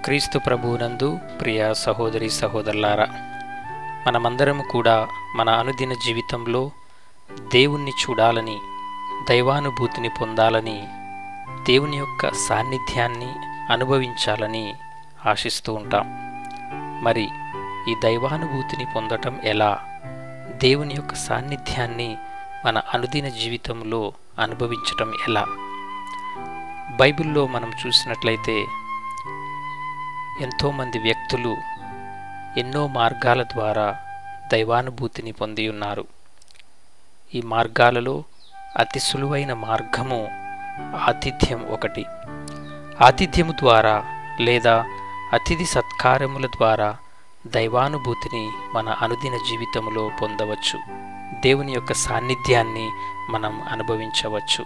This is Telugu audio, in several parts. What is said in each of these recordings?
క్రీస్తు ప్రభువునందు ప్రియ సహోదరి సహోదరులారా మనమందరం కూడా మన అనుదిన జీవితంలో దేవుణ్ణి చూడాలని దైవానుభూతిని పొందాలని దేవుని యొక్క సాన్నిధ్యాన్ని అనుభవించాలని ఆశిస్తూ ఉంటాం మరి ఈ దైవానుభూతిని పొందటం ఎలా దేవుని యొక్క సాన్నిధ్యాన్ని మన అనుదిన జీవితంలో అనుభవించటం ఎలా బైబిల్లో మనం చూసినట్లయితే ఎంతోమంది వ్యక్తులు ఎన్నో మార్గాల ద్వారా దైవానుభూతిని పొంది ఉన్నారు ఈ మార్గాలలో అతి సులువైన మార్గము ఆతిథ్యం ఒకటి ఆతిథ్యము ద్వారా లేదా అతిథి సత్కారముల ద్వారా దైవానుభూతిని మన అనుదిన జీవితంలో పొందవచ్చు దేవుని యొక్క సాన్నిధ్యాన్ని మనం అనుభవించవచ్చు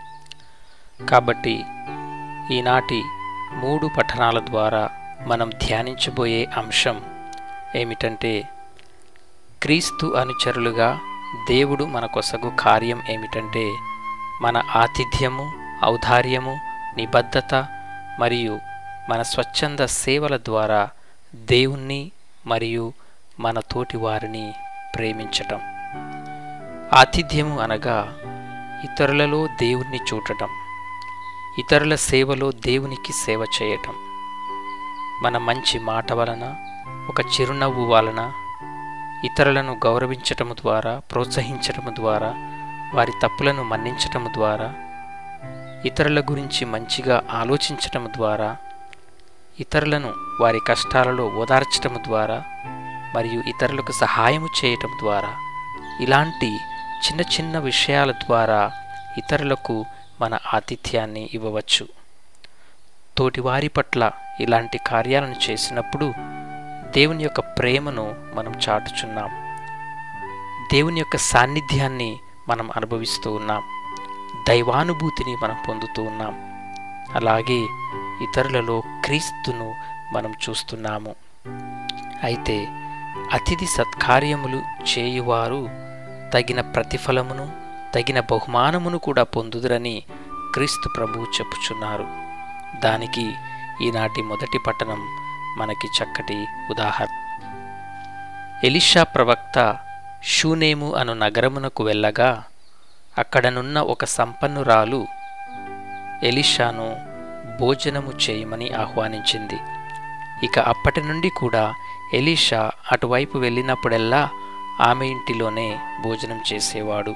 కాబట్టి ఈనాటి మూడు పఠనాల ద్వారా మనం ధ్యానించబోయే అంశం ఏమిటంటే క్రీస్తు అనుచరులుగా దేవుడు మన కొసగు కార్యం ఏమిటంటే మన ఆతిథ్యము ఔదార్యము నిబద్ధత మరియు మన స్వచ్ఛంద సేవల ద్వారా దేవుణ్ణి మరియు మన తోటి వారిని ప్రేమించటం ఆతిథ్యము అనగా ఇతరులలో దేవుణ్ణి చూడటం ఇతరుల సేవలో దేవునికి సేవ చేయటం మన మంచి మాట వలన ఒక చిరునవ్వు వలన ఇతరులను గౌరవించటము ద్వారా ప్రోత్సహించటము ద్వారా వారి తప్పులను మన్నించటము ద్వారా ఇతరుల గురించి మంచిగా ఆలోచించటము ద్వారా ఇతరులను వారి కష్టాలలో ఓదార్చటము ద్వారా మరియు ఇతరులకు సహాయము చేయటం ద్వారా ఇలాంటి చిన్న చిన్న విషయాల ద్వారా ఇతరులకు మన ఆతిథ్యాన్ని ఇవ్వవచ్చు తోటివారి పట్ల ఇలాంటి కార్యాలను చేసినప్పుడు దేవుని యొక్క ప్రేమను మనం చాటుచున్నాం దేవుని యొక్క సాన్నిధ్యాన్ని మనం అనుభవిస్తూ ఉన్నాం దైవానుభూతిని మనం పొందుతూ ఉన్నాం అలాగే ఇతరులలో క్రీస్తును మనం చూస్తున్నాము అయితే అతిథి సత్కార్యములు చేయువారు తగిన ప్రతిఫలమును తగిన బహుమానమును కూడా పొందుదురని క్రీస్తు ప్రభువు చెప్పుచున్నారు దానికి ఈనాటి మొదటి పట్టణం మనకి చక్కటి ఉదాహరణ ఎలిషా ప్రవక్త షూనేము అను నగరమునకు వెళ్ళగా అక్కడనున్న ఒక సంపన్నురాలు ఎలిషాను భోజనము చేయమని ఆహ్వానించింది ఇక అప్పటి నుండి కూడా ఎలీషా అటువైపు వెళ్ళినప్పుడెల్లా ఆమె ఇంటిలోనే భోజనం చేసేవాడు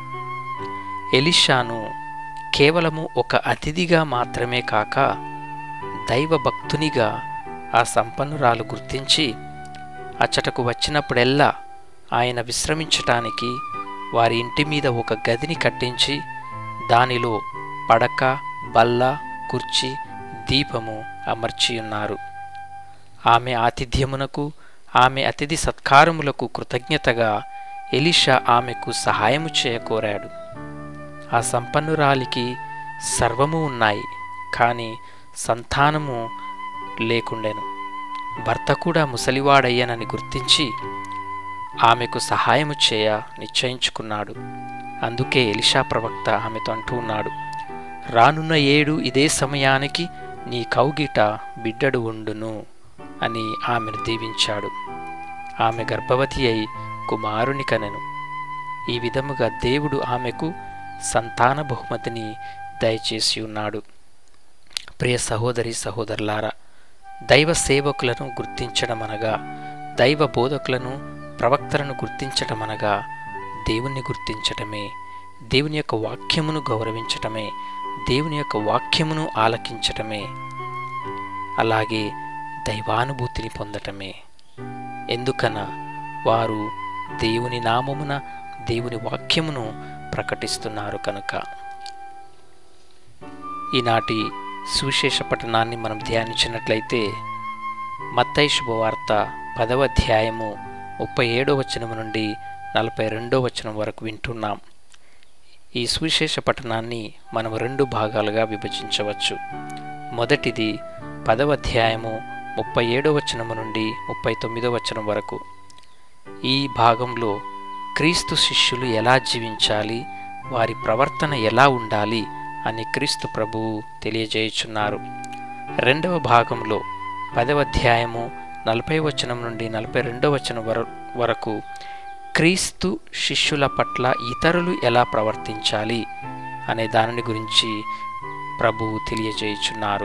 ఎలిషాను కేవలము ఒక అతిథిగా మాత్రమే కాక దైవ భక్తునిగా ఆ సంపన్నురాలు గుర్తించి అచ్చటకు వచ్చినప్పుడెల్లా ఆయన విశ్రమించటానికి వారి ఇంటి మీద ఒక గదిని కట్టించి దానిలో పడక బల్ల కుర్చీ దీపము అమర్చియున్నారు ఆమె ఆతిథ్యమునకు ఆమె అతిథి సత్కారములకు కృతజ్ఞతగా ఎలిషా ఆమెకు సహాయము చేయకోరాడు ఆ సంపన్నురాలికి సర్వము ఉన్నాయి కానీ సంతానము లేకుండెను భర్త కూడా ముసలివాడయ్యనని గుర్తించి ఆమెకు సహాయము చేయ నిశ్చయించుకున్నాడు అందుకే ఎలిషా ప్రవక్త ఆమెతో అంటూ ఉన్నాడు రానున్న ఏడు ఇదే సమయానికి నీ కౌగిట బిడ్డడు ఉండును అని ఆమెను దీవించాడు ఆమె గర్భవతి అయి కుమారుని కనెను ఈ విధముగా దేవుడు ఆమెకు సంతాన బహుమతిని దయచేసి ఉన్నాడు ప్రియ సహోదరి సహోదరులారా దైవ సేవకులను గుర్తించడం అనగా దైవ బోధకులను ప్రవక్తలను గుర్తించటం అనగా దేవుణ్ణి గుర్తించటమే దేవుని యొక్క వాక్యమును గౌరవించటమే దేవుని యొక్క వాక్యమును ఆలకించటమే అలాగే దైవానుభూతిని పొందటమే ఎందుకన వారు దేవుని నామమున దేవుని వాక్యమును ప్రకటిస్తున్నారు కనుక ఈనాటి సువిశేష పట్టణాన్ని మనం ధ్యానించినట్లయితే మత్తయి శుభవార్త పదవ అధ్యాయము ముప్పై ఏడో వచనం నుండి నలభై రెండో వచనం వరకు వింటున్నాం ఈ సువిశేష పట్టణాన్ని మనం రెండు భాగాలుగా విభజించవచ్చు మొదటిది పదవ అధ్యాయము ముప్పై ఏడో వచనము నుండి ముప్పై తొమ్మిదో వచనం వరకు ఈ భాగంలో క్రీస్తు శిష్యులు ఎలా జీవించాలి వారి ప్రవర్తన ఎలా ఉండాలి అని క్రీస్తు ప్రభువు తెలియజేయుచున్నారు రెండవ భాగంలో పదవ అధ్యాయము నలభై వచనం నుండి నలభై రెండవ వచనం వర వరకు క్రీస్తు శిష్యుల పట్ల ఇతరులు ఎలా ప్రవర్తించాలి అనే దానిని గురించి ప్రభువు తెలియజేయుచున్నారు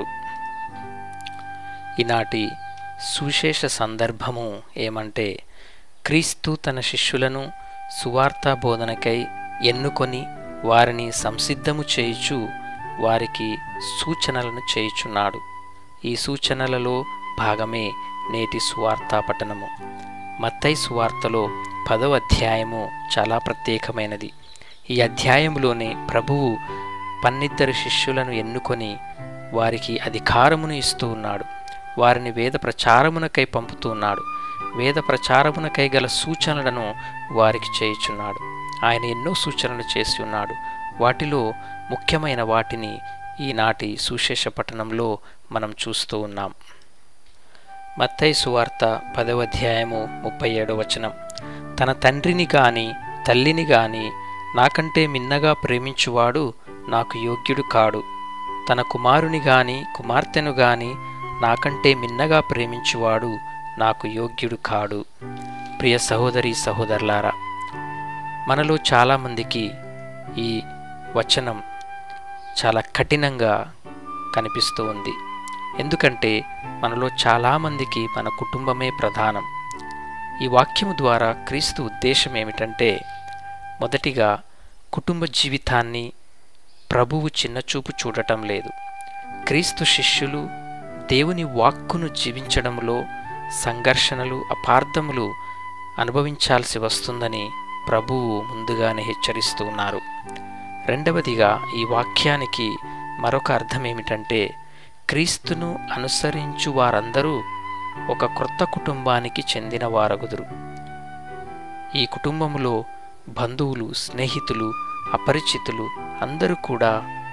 ఈనాటి సుశేష సందర్భము ఏమంటే క్రీస్తు తన శిష్యులను సువార్త బోధనకై ఎన్నుకొని వారిని సంసిద్ధము చేయుచు వారికి సూచనలను చేయుచున్నాడు ఈ సూచనలలో భాగమే నేటి సువార్తా పఠనము మత్తై సువార్తలో పదవ అధ్యాయము చాలా ప్రత్యేకమైనది ఈ అధ్యాయంలోనే ప్రభువు పన్నిద్దరు శిష్యులను ఎన్నుకొని వారికి అధికారమును ఇస్తూ ఉన్నాడు వారిని వేద ప్రచారమునకై పంపుతూ ఉన్నాడు వేద ప్రచారమునకై గల సూచనలను వారికి చేయుచున్నాడు ఆయన ఎన్నో సూచనలు చేసి ఉన్నాడు వాటిలో ముఖ్యమైన వాటిని ఈనాటి సుశేష పట్టణంలో మనం చూస్తూ ఉన్నాం మత్తయి సువార్త పదవ అధ్యాయము ముప్పై ఏడవ వచనం తన తండ్రిని గాని తల్లిని గాని నాకంటే మిన్నగా ప్రేమించువాడు నాకు యోగ్యుడు కాడు తన కుమారుని గాని కుమార్తెను గాని నాకంటే మిన్నగా ప్రేమించువాడు నాకు యోగ్యుడు కాడు ప్రియ సహోదరి సహోదరులారా మనలో చాలామందికి ఈ వచనం చాలా కఠినంగా కనిపిస్తూ ఉంది ఎందుకంటే మనలో చాలామందికి మన కుటుంబమే ప్రధానం ఈ వాక్యము ద్వారా క్రీస్తు ఉద్దేశం ఏమిటంటే మొదటిగా కుటుంబ జీవితాన్ని ప్రభువు చిన్నచూపు చూడటం లేదు క్రీస్తు శిష్యులు దేవుని వాక్కును జీవించడంలో సంఘర్షణలు అపార్థములు అనుభవించాల్సి వస్తుందని ప్రభువు ముందుగానే హెచ్చరిస్తూ ఉన్నారు రెండవదిగా ఈ వాక్యానికి మరొక అర్థం ఏమిటంటే క్రీస్తును అనుసరించు వారందరూ ఒక క్రొత్త కుటుంబానికి చెందిన వారగుదురు ఈ కుటుంబంలో బంధువులు స్నేహితులు అపరిచితులు అందరూ కూడా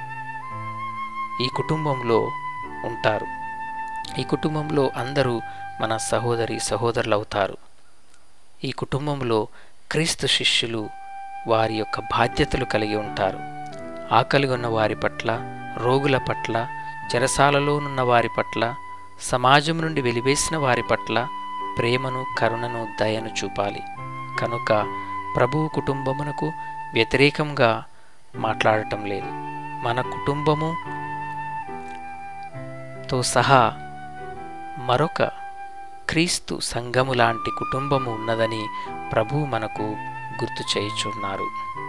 ఈ కుటుంబంలో ఉంటారు ఈ కుటుంబంలో అందరూ మన సహోదరి సహోదరులు అవుతారు ఈ కుటుంబంలో క్రీస్తు శిష్యులు వారి యొక్క బాధ్యతలు కలిగి ఉంటారు ఆకలి ఉన్న వారి పట్ల రోగుల పట్ల చెరసాలలోనున్న వారి పట్ల సమాజం నుండి వెలివేసిన వారి పట్ల ప్రేమను కరుణను దయను చూపాలి కనుక ప్రభువు కుటుంబమునకు వ్యతిరేకంగా మాట్లాడటం లేదు మన కుటుంబము తో సహా మరొక క్రీస్తు సంఘము లాంటి కుటుంబము ఉన్నదని ప్రభువు మనకు గుర్తు చేయుచున్నారు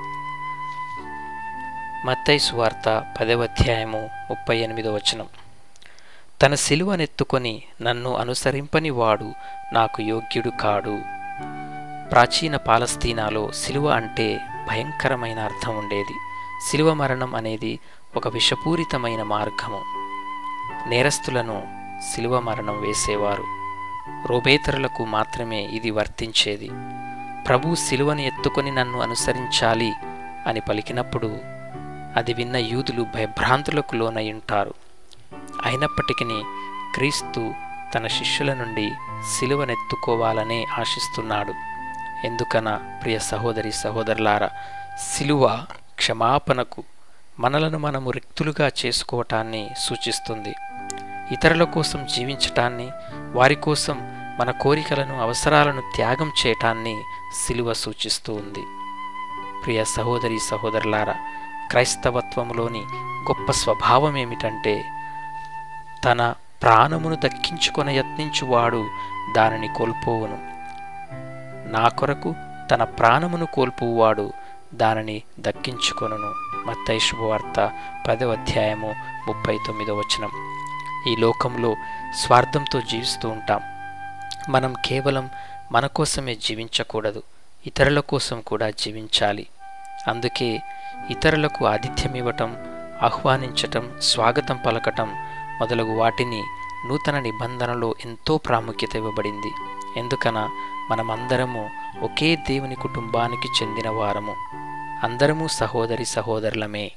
మత్తయి సువార్త పదవ అధ్యాయము ముప్పై ఎనిమిదో వచనం తన సిలువనెత్తుకొని నన్ను అనుసరింపని వాడు నాకు యోగ్యుడు కాడు ప్రాచీన పాలస్తీనాలో సిలువ అంటే భయంకరమైన అర్థం ఉండేది సిలువ మరణం అనేది ఒక విషపూరితమైన మార్గము నేరస్తులను సిలువ మరణం వేసేవారు రోబేతరులకు మాత్రమే ఇది వర్తించేది ప్రభు సిలువను ఎత్తుకొని నన్ను అనుసరించాలి అని పలికినప్పుడు అది విన్న యూదులు భయభ్రాంతులకు లోనై ఉంటారు అయినప్పటికీ క్రీస్తు తన శిష్యుల నుండి సిలువనెత్తుకోవాలనే ఆశిస్తున్నాడు ఎందుకన ప్రియ సహోదరి సహోదరులారా సిలువ క్షమాపణకు మనలను మనము రిక్తులుగా చేసుకోవటాన్ని సూచిస్తుంది ఇతరుల కోసం జీవించటాన్ని వారి కోసం మన కోరికలను అవసరాలను త్యాగం చేయటాన్ని సిలువ సూచిస్తూ ఉంది ప్రియ సహోదరి సహోదరులారా క్రైస్తవత్వంలోని గొప్ప స్వభావం ఏమిటంటే తన ప్రాణమును దక్కించుకొన యత్నించువాడు దానిని కోల్పోవును నా కొరకు తన ప్రాణమును కోల్పోవాడు దానిని దక్కించుకొనును మత్తయి శుభవార్త పదవ అధ్యాయము ముప్పై తొమ్మిదో వచనం ఈ లోకంలో స్వార్థంతో జీవిస్తూ ఉంటాం మనం కేవలం మన కోసమే జీవించకూడదు ఇతరుల కోసం కూడా జీవించాలి అందుకే ఇతరులకు ఆతిథ్యం ఇవ్వటం ఆహ్వానించటం స్వాగతం పలకటం మొదలగు వాటిని నూతన నిబంధనలో ఎంతో ప్రాముఖ్యత ఇవ్వబడింది ఎందుకన మనమందరము ఒకే దేవుని కుటుంబానికి చెందిన వారము అందరము సహోదరి సహోదరులమే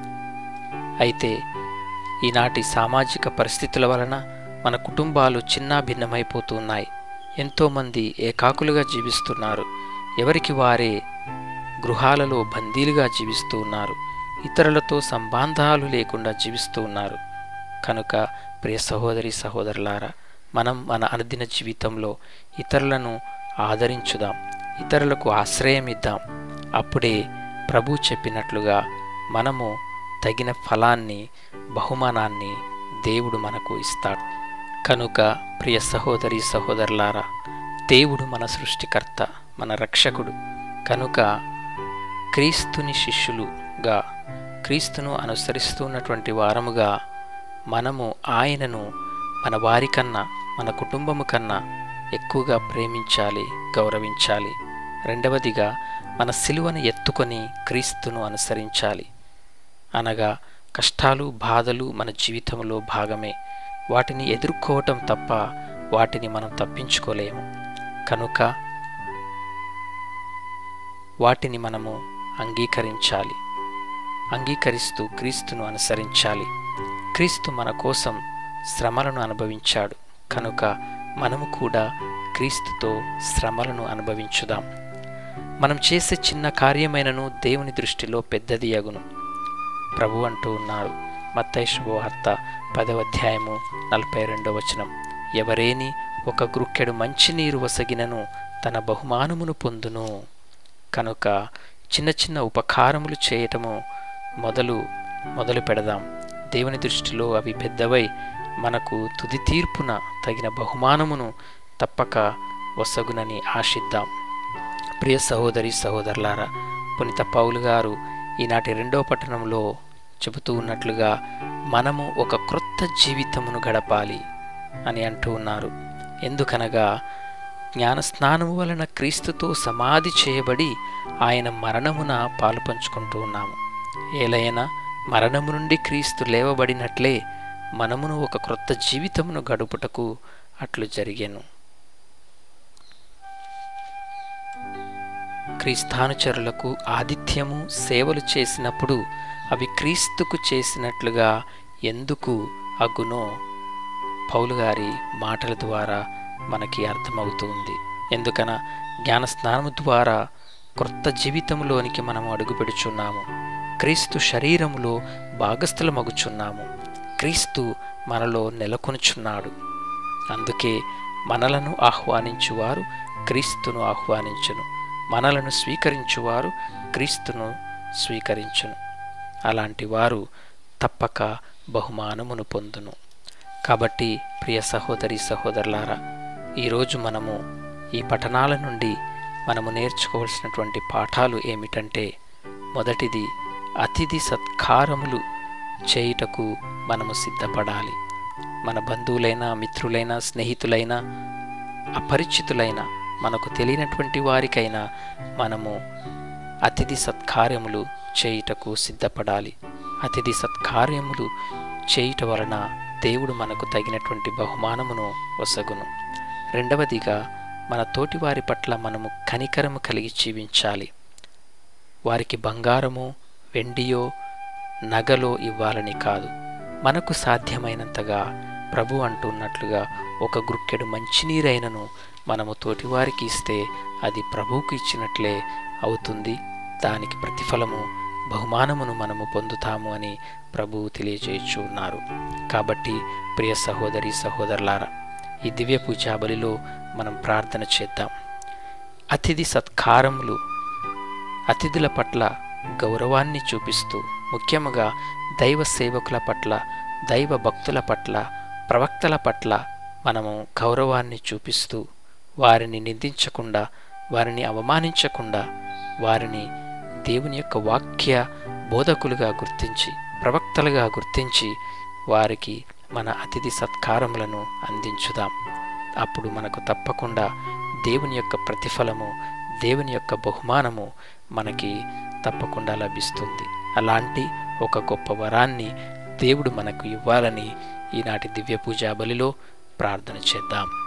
అయితే ఈనాటి సామాజిక పరిస్థితుల వలన మన కుటుంబాలు చిన్న భిన్నమైపోతున్నాయి ఎంతోమంది ఏకాకులుగా జీవిస్తున్నారు ఎవరికి వారే గృహాలలో బందీలుగా జీవిస్తూ ఉన్నారు ఇతరులతో సంబంధాలు లేకుండా జీవిస్తూ ఉన్నారు కనుక ప్రియ సహోదరి సహోదరులారా మనం మన అనుదిన జీవితంలో ఇతరులను ఆదరించుదాం ఇతరులకు ఆశ్రయం ఇద్దాం అప్పుడే ప్రభు చెప్పినట్లుగా మనము తగిన ఫలాన్ని బహుమానాన్ని దేవుడు మనకు ఇస్తాడు కనుక ప్రియ సహోదరి సహోదరులారా దేవుడు మన సృష్టికర్త మన రక్షకుడు కనుక క్రీస్తుని శిష్యులుగా క్రీస్తును అనుసరిస్తున్నటువంటి వారముగా మనము ఆయనను మన వారి కన్నా మన కుటుంబము కన్నా ఎక్కువగా ప్రేమించాలి గౌరవించాలి రెండవదిగా మన సిలువను ఎత్తుకొని క్రీస్తును అనుసరించాలి అనగా కష్టాలు బాధలు మన జీవితంలో భాగమే వాటిని ఎదుర్కోవటం తప్ప వాటిని మనం తప్పించుకోలేము కనుక వాటిని మనము అంగీకరించాలి అంగీకరిస్తూ క్రీస్తును అనుసరించాలి క్రీస్తు మన కోసం శ్రమలను అనుభవించాడు కనుక మనము కూడా క్రీస్తుతో శ్రమలను అనుభవించుదాం మనం చేసే చిన్న కార్యమైనను దేవుని దృష్టిలో పెద్దది అగును ప్రభు అంటూ ఉన్నారు మత్తయి శుభవార్త పదవ అధ్యాయము నలభై రెండవ వచనం ఎవరేని ఒక గ్రుక్కెడు మంచినీరు వసగినను తన బహుమానమును పొందును కనుక చిన్న చిన్న ఉపకారములు చేయటము మొదలు మొదలు పెడదాం దేవుని దృష్టిలో అవి పెద్దవై మనకు తుది తీర్పున తగిన బహుమానమును తప్పక వసగునని ఆశిద్దాం ప్రియ సహోదరి సహోదరులారా పునిత పౌలు గారు ఈనాటి రెండో పట్టణంలో చెబుతూ ఉన్నట్లుగా మనము ఒక క్రొత్త జీవితమును గడపాలి అని అంటూ ఉన్నారు ఎందుకనగా జ్ఞానస్నానము వలన క్రీస్తుతో సమాధి చేయబడి ఆయన మరణమున పాలు పంచుకుంటూ ఉన్నాము ఏలైనా మరణము నుండి క్రీస్తు లేవబడినట్లే మనమును ఒక క్రొత్త జీవితమును గడుపుటకు అట్లు జరిగెను క్రీస్తానుచరులకు ఆతిథ్యము సేవలు చేసినప్పుడు అవి క్రీస్తుకు చేసినట్లుగా ఎందుకు అగునో పౌలు గారి మాటల ద్వారా మనకి అర్థమవుతుంది ఎందుకన జ్ఞానస్నానము ద్వారా క్రొత్త జీవితంలోనికి మనం అడుగుపెడుచున్నాము క్రీస్తు శరీరములో భాగస్థులమగుచున్నాము క్రీస్తు మనలో నెలకొనుచున్నాడు అందుకే మనలను ఆహ్వానించువారు క్రీస్తును ఆహ్వానించును మనలను స్వీకరించువారు క్రీస్తును స్వీకరించును అలాంటి వారు తప్పక బహుమానమును పొందును కాబట్టి ప్రియ సహోదరి సహోదరులారా ఈరోజు మనము ఈ పఠనాల నుండి మనము నేర్చుకోవాల్సినటువంటి పాఠాలు ఏమిటంటే మొదటిది అతిథి సత్కారములు చేయుటకు మనము సిద్ధపడాలి మన బంధువులైనా మిత్రులైనా స్నేహితులైనా అపరిచితులైన మనకు తెలియనటువంటి వారికైనా మనము అతిథి సత్కార్యములు చేయుటకు సిద్ధపడాలి అతిథి సత్కార్యములు చేయుట వలన దేవుడు మనకు తగినటువంటి బహుమానమును వసగును రెండవదిగా మన తోటి వారి పట్ల మనము కనికరము కలిగి జీవించాలి వారికి బంగారము వెండియో నగలో ఇవ్వాలని కాదు మనకు సాధ్యమైనంతగా ప్రభు అంటున్నట్లుగా ఒక గుక్కెడు మంచినీరైనను మనము తోటివారికి ఇస్తే అది ప్రభువుకు ఇచ్చినట్లే అవుతుంది దానికి ప్రతిఫలము బహుమానమును మనము పొందుతాము అని ప్రభువు తెలియజేయచ్చు ఉన్నారు కాబట్టి ప్రియ సహోదరి సహోదరులారా ఈ దివ్య పూజా బలిలో మనం ప్రార్థన చేద్దాం అతిథి సత్కారములు అతిథుల పట్ల గౌరవాన్ని చూపిస్తూ ముఖ్యముగా దైవ సేవకుల పట్ల దైవ భక్తుల పట్ల ప్రవక్తల పట్ల మనము గౌరవాన్ని చూపిస్తూ వారిని నిందించకుండా వారిని అవమానించకుండా వారిని దేవుని యొక్క వాక్య బోధకులుగా గుర్తించి ప్రవక్తలుగా గుర్తించి వారికి మన అతిథి సత్కారములను అందించుదాం అప్పుడు మనకు తప్పకుండా దేవుని యొక్క ప్రతిఫలము దేవుని యొక్క బహుమానము మనకి తప్పకుండా లభిస్తుంది అలాంటి ఒక గొప్ప వరాన్ని దేవుడు మనకు ఇవ్వాలని ఈనాటి దివ్య పూజా బలిలో ప్రార్థన చేద్దాం